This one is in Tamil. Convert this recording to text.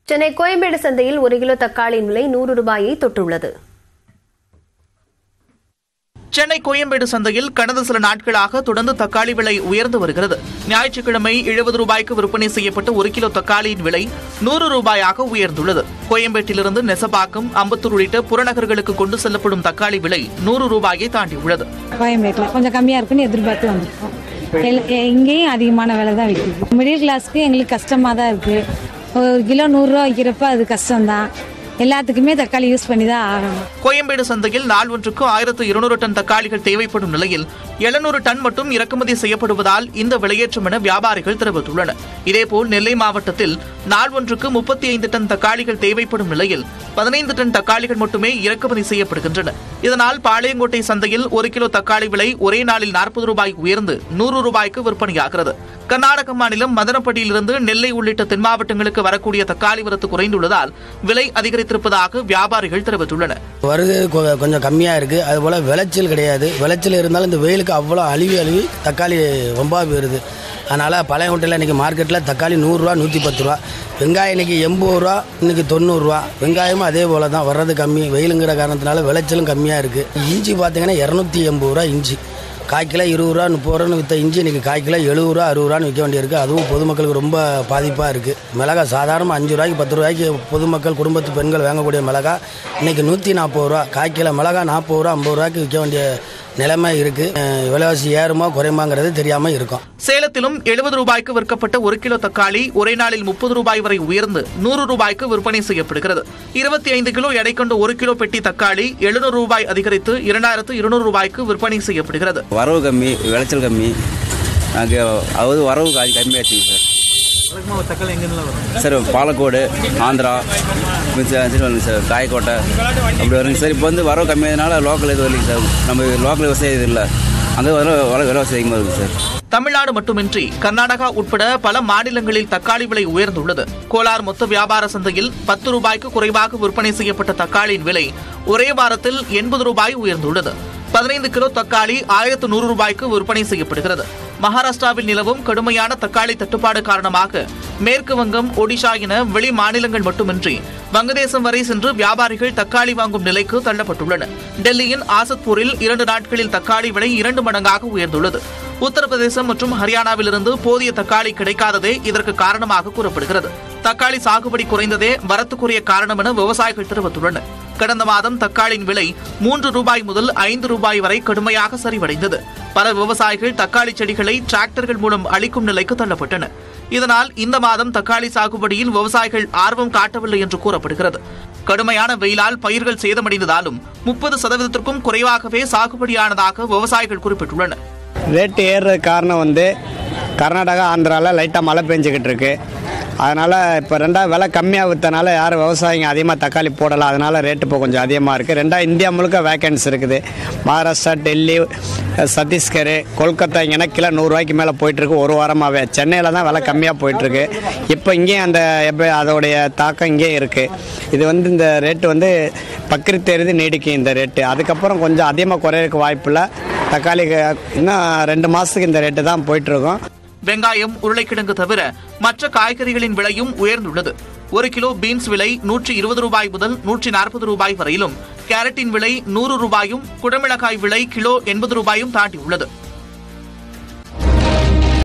சென்னை கோயம்பேடு சந்தையில் ஒரு கிலோ தக்காளியின் விலை நூறு ரூபாயை தொட்டுள்ளது சென்னை கோயம்பேடு சந்தையில் கடந்த சில நாட்களாக தொடர்ந்து தக்காளி விலை உயர்ந்து வருகிறது ஞாயிற்றுக்கிழமை எழுபது ரூபாய்க்கு விற்பனை செய்யப்பட்ட ஒரு கிலோ தக்காளியின் விலை நூறு ரூபாயாக உயர்ந்துள்ளது கோயம்பேட்டிலிருந்து நெசப்பாக்கம் அம்பத்தூர் உள்ளிட்ட புறநகர்களுக்கு கொண்டு செல்லப்படும் தக்காளி விலை நூறு ரூபாயை தாண்டியுள்ளது கோயம்பேட்டில் கொஞ்சம் கம்மியாக இருக்குன்னு எதிர்பார்த்து வந்திருக்கோம் எல்- எ- இங்கேயும் அதிகமான விலை தான் விற்கிது மிடில் கிளாஸ்க்கு எங்களுக்கு கஷ்டமாக தான் இருக்குது ஒரு கிலோ நூறுரூவா விற்கிறப்ப அது கஷ்டம்தான் எல்லாத்துக்குமே தக்காளி யூஸ் பண்ணி தான் ஆகணும் கோயம்பேடு சந்தையில் நாள் ஒன்றுக்கு ஆயிரத்து இருநூறு டன் தக்காளிகள் தேவைப்படும் நிலையில் எழுநூறு டன் மட்டும் இறக்குமதி செய்யப்படுவதால் இந்த விலையேற்றம் என வியாபாரிகள் தெரிவித்துள்ளனர் இதேபோல் நெல்லை மாவட்டத்தில் நாள் ஒன்றுக்கு முப்பத்தி ஐந்து டன் தக்காளிகள் தேவைப்படும் நிலையில் பதினைந்து டன் தக்காளிகள் மட்டுமே இறக்குமதி செய்யப்படுகின்றன இதனால் பாளையங்கோட்டை சந்தையில் ஒரு கிலோ தக்காளி விலை ஒரே நாளில் நாற்பது ரூபாய் உயர்ந்து நூறு ரூபாய்க்கு விற்பனையாகிறது கர்நாடக மாநிலம் மதனப்பட்டியிலிருந்து நெல்லை உள்ளிட்ட தென் மாவட்டங்களுக்கு வரக்கூடிய தக்காளி வரத்து குறைந்துள்ளதால் விலை அதிகரித்திருப்பதாக வியாபாரிகள் தெரிவித்துள்ளனர் வருகை கொ- கொஞ்சம் கம்மியாக இருக்குது அதுபோல் விளைச்சல் கிடையாது விளைச்சல் இருந்தாலும் இந்த வெயிலுக்கு அவ்வளோ அழுவி அழுவி தக்காளி ரொம்ப போயிருது அதனால் பழையங்கோட்டையில் இன்றைக்கி மார்க்கெட்டில் தக்காளி நூறுரூவா நூற்றி பத்து ரூபா வெங்காயம் இன்றைக்கி எண்பது ரூபா இன்றைக்கி தொண்ணூறுரூவா வெங்காயமும் அதே போல் தான் வர்றது கம்மி வெயிலுங்கிற காரணத்தினால விளைச்சலும் கம்மியாக இருக்குது இஞ்சி பார்த்தீங்கன்னா இரநூத்தி எண்பது ரூபா இஞ்சி கால் கிலோ இருபது ரூபா முப்பது ரூபான்னு விற்ற இஞ்சி இன்றைக்கி கால் கிலோ எழுபது ரூபா அறுபது ரூபான்னு விற்க வேண்டியிருக்கு அதுவும் பொதுமக்களுக்கு ரொம்ப பாதிப்பாக இருக்குது மிளகா சாதாரண அஞ்சு ரூபாய்க்கு பத்து ரூபாய்க்கு பொதுமக்கள் குடும்பத்து பெண்கள் வாங்கக்கூடிய மிளகா இன்றைக்கி நூற்றி நாற்பது ரூபா கால் கிலோ மிளகா நாற்பது ரூபா ஐம்பது ரூபாய்க்கு விற்க வேண்டிய நிலைமை இருக்குது விலைவாசி ஏறுமா குறையுமாங்கிறது தெரியாமல் இருக்கும் சேலத்திலும் எழுபது ரூபாய்க்கு விற்கப்பட்ட ஒரு கிலோ தக்காளி ஒரே நாளில் முப்பது ரூபாய் வரை உயர்ந்து நூறு ரூபாய்க்கு விற்பனை செய்யப்படுகிறது இருபத்தி ஐந்து கிலோ எடை கொண்ட ஒரு கிலோ பெட்டி தக்காளி எழுநூறு ரூபாய் அதிகரித்து இரண்டாயிரத்து இருநூறு ரூபாய்க்கு விற்பனை செய்யப்படுகிறது வரவு கம்மி விளைச்சல் கம்மி நாங்கள் அதாவது வரவு காய் கம்மியாச்சுங்க சார் சார் பாலக்கோடு ஆந்திரா மிச்சம் திருவள்ளூர் சார் காயக்கோட்டை அப்படி வருங்க சார் இப்போ வந்து வரவு கம்மியானதுனால லோக்கல் இது வரலைங்க சார் நம்ம லோக்கல் விவசாயம் இது இல்லை அங்கே வர வர விலைவாசி அதிகமாக இருக்குங்க சார் தமிழ்நாடு மட்டுமின்றி கர்நாடகா உட்பட பல மாநிலங்களில் தக்காளி விலை உயர்ந்துள்ளது கோலார் மொத்த வியாபார சந்தையில் பத்து ரூபாய்க்கு குறைவாக விற்பனை செய்யப்பட்ட தக்காளியின் விலை ஒரே வாரத்தில் எண்பது ரூபாய் உயர்ந்துள்ளது பதினைந்து கிலோ தக்காளி ஆயிரத்து நூறு ரூபாய்க்கு விற்பனை செய்யப்படுகிறது மகாராஷ்டிராவில் நிலவும் கடுமையான தக்காளி தட்டுப்பாடு காரணமாக மேற்கு வங்கம் ஒடிஷா என வெளி மாநிலங்கள் மட்டுமின்றி வங்கதேசம் வரை சென்று வியாபாரிகள் தக்காளி வாங்கும் நிலைக்கு தள்ளப்பட்டுள்ளனர் டெல்லியின் ஆசத்பூரில் இரண்டு நாட்களில் தக்காளி விலை இரண்டு மடங்காக உயர்ந்துள்ளது உத்தரப்பிரதேசம் மற்றும் ஹரியானாவிலிருந்து போதிய தக்காளி கிடைக்காததே இதற்கு காரணமாக கூறப்படுகிறது தக்காளி சாகுபடி குறைந்ததே வரத்துக்குரிய காரணம் என விவசாயிகள் தெரிவித்துள்ளனர் கடந்த மாதம் தக்காளியின் விலை மூன்று ரூபாய் முதல் ஐந்து ரூபாய் வரை கடுமையாக சரிவடைந்தது பல விவசாயிகள் தக்காளி செடிகளை டிராக்டர்கள் மூலம் அளிக்கும் நிலைக்கு தள்ளப்பட்டனர் இதனால் இந்த மாதம் தக்காளி சாகுபடியில் விவசாயிகள் ஆர்வம் காட்டவில்லை என்று கூறப்படுகிறது கடுமையான வெயிலால் பயிர்கள் சேதமடைந்ததாலும் முப்பது சதவீதத்திற்கும் குறைவாகவே சாகுபடியானதாக விவசாயிகள் குறிப்பிட்டுள்ளனர் ரேட்டு ஏறுறதுக்கு காரணம் வந்து கர்நாடகா ஆந்திராவில் லைட்டாக மழை பெஞ்சிக்கிட்டு இருக்கு அதனால் இப்போ ரெண்டாவது விலை கம்மியாக விற்றனால யாரும் விவசாயிங்க அதிகமாக தக்காளி போடலை அதனால் ரேட்டு இப்போ கொஞ்சம் அதிகமாக இருக்குது ரெண்டாவது இந்தியா முழுக்க வேக்கன்ஸ் இருக்குது மகாராஷ்டிரா டெல்லி சத்தீஸ்கர் கொல்கத்தா இங்கே கிலோ நூறுரூவாய்க்கு மேலே போயிட்டுருக்கு ஒரு வாரமாகவே சென்னையில் தான் விலை கம்மியாக போயிட்டுருக்கு இப்போ இங்கேயும் அந்த எப்ப அதோடைய தாக்கம் இங்கேயும் இருக்குது இது வந்து இந்த ரேட்டு வந்து பக்ரீத் தேதி நீடிக்கும் இந்த ரேட்டு அதுக்கப்புறம் கொஞ்சம் அதிகமாக குறையறதுக்கு வாய்ப்பில்லை தக்காளி க- இன்னும் ரெண்டு மாதத்துக்கு இந்த ரேட்டு தான் போயிட்டுருக்கோம் வெங்காயம் உருளைக்கிழங்கு தவிர மற்ற காய்கறிகளின் விலையும் உயர்ந்துள்ளது ஒரு கிலோ பீன்ஸ் விலை நூற்றி இருபது ரூபாய் முதல் நூற்றி நாற்பது ரூபாய் வரையிலும் கேரட்டின் விலை நூறு ரூபாயும் குடமிளகாய் விலை கிலோ எண்பது ரூபாயும் தாண்டியுள்ளது